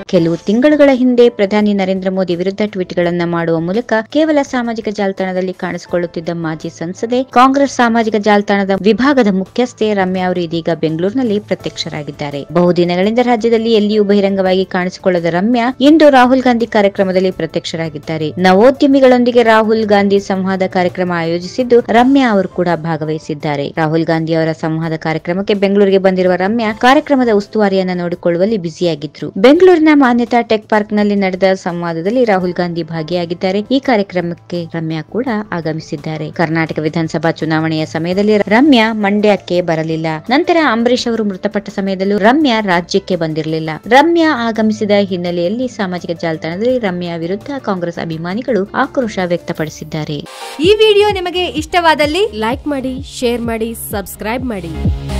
ಕೆಲವು ತಿಂಗಳುಗಳ ಹಿಂದೆ ಪ್ರಧಾನಿ ನರೇಂದ್ರ ಮೋದಿ ವಿರುದ್ಧ ಟ್ವೀಟ್ಗಳನ್ನ ಮಾಡುವ ಮೂಲಕ ಕೇವಲ ಸಾಮಾಜಿಕ ಜಾಲತಾಣದಲ್ಲಿ ಕಾಣಿಸಿಕೊಳ್ಳುತ್ತಿದ್ದ ಮಾಜಿ ಸಂಸದೆ ಕಾಂಗ್ರೆಸ್ ಸಾಮಾಜಿಕ ಜಾಲತಾಣದ ವಿಭಾಗದ ಮುಖ್ಯಸ್ಥೆ ರಮ್ಯಾ ಅವರು ಇದೀಗ ಬೆಂಗಳೂರಿನಲ್ಲಿ ಪ್ರತ್ಯಕ್ಷರಾಗಿದ್ದಾರೆ ಬಹುದಿನಗಳಿಂದ ರಾಜ್ಯದಲ್ಲಿ ಎಲ್ಲಿಯೂ ಬಹಿರಂಗವಾಗಿ ಕಾಣಿಸಿಕೊಳ್ಳದ ರಮ್ಯಾ ಇಂದು ರಾಹುಲ್ ಗಾಂಧಿ ಕಾರ್ಯಕ್ರಮದಲ್ಲಿ ಪ್ರತ್ಯಕ್ಷರಾಗಿದ್ದಾರೆ ನವೋದ್ಯಮಿಗಳೊಂದಿಗೆ ರಾಹುಲ್ ಗಾಂಧಿ ಸಂವಾದ ಕಾರ್ಯಕ್ರಮ ಆಯೋಜಿಸಿದ್ದು ರಮ್ಯಾ ಅವರು ಕೂಡ ಭಾಗವಹಿಸಿದ್ದಾರೆ ರಾಹುಲ್ ಗಾಂಧಿ ಅವರ ಸಂವಾದ ಕಾರ್ಯಕ್ರಮಕ್ಕೆ ಬೆಂಗಳೂರಿಗೆ ಬಂದಿರುವ ರಮ್ಯಾ ಕಾರ್ಯಕ್ರಮದ ಉಸ್ತುವಾರಿಯನ್ನ ನೋಡಿಕೊಳ್ಳುವಲ್ಲಿ ಬ್ಯುಸಿಯಾಗಿದ್ರು ಬೆಂಗಳೂರಿನ ಮಾನ್ಯತಾ ಟೆಕ್ ಪಾರ್ಕ್ ನಲ್ಲಿ ನಡೆದ ಸಂವಾದದಲ್ಲಿ ರಾಹುಲ್ ಗಾಂಧಿ ಭಾಗಿಯಾಗಿದ್ದಾರೆ ಈ ಕಾರ್ಯಕ್ರಮಕ್ಕೆ ರಮ್ಯಾ ಕೂಡ ಆಗಮಿಸಿದ್ದಾರೆ ಕರ್ನಾಟಕ ವಿಧಾನಸಭಾ ಚುನಾವಣೆಯ ಸಮಯದಲ್ಲಿ ರಮ್ಯಾ ಮಂಡ್ಯಕ್ಕೆ ಬರಲಿಲ್ಲ ನಂತರ ಅಂಬರೀಶ್ ಅವರು ಮೃತಪಟ್ಟ ಸಮಯದಲ್ಲೂ ರಮ್ಯಾ ರಾಜ್ಯಕ್ಕೆ ಬಂದಿರಲಿಲ್ಲ ರಮ್ಯಾ ಆಗಮಿಸಿದ ಹಿನ್ನೆಲೆಯಲ್ಲಿ ಸಾಮಾಜಿಕ ಜಾಲತಾಣದಲ್ಲಿ ರಮ್ಯಾ ವಿರುದ್ಧ ಕಾಂಗ್ರೆಸ್ ಅಭಿಮಾನಿಗಳು ಆಕ್ರೋಶ ವ್ಯಕ್ತಪಡಿಸಿದ್ದಾರೆ ಈ ವಿಡಿಯೋ ನಿಮಗೆ ಇಷ್ಟವಾದಲ್ಲಿ ಲೈಕ್ ಮಾಡಿ ಶೇರ್ ಮಾಡಿ ಸಬ್ಸ್ಕ್ರೈಬ್ ಮಾಡಿ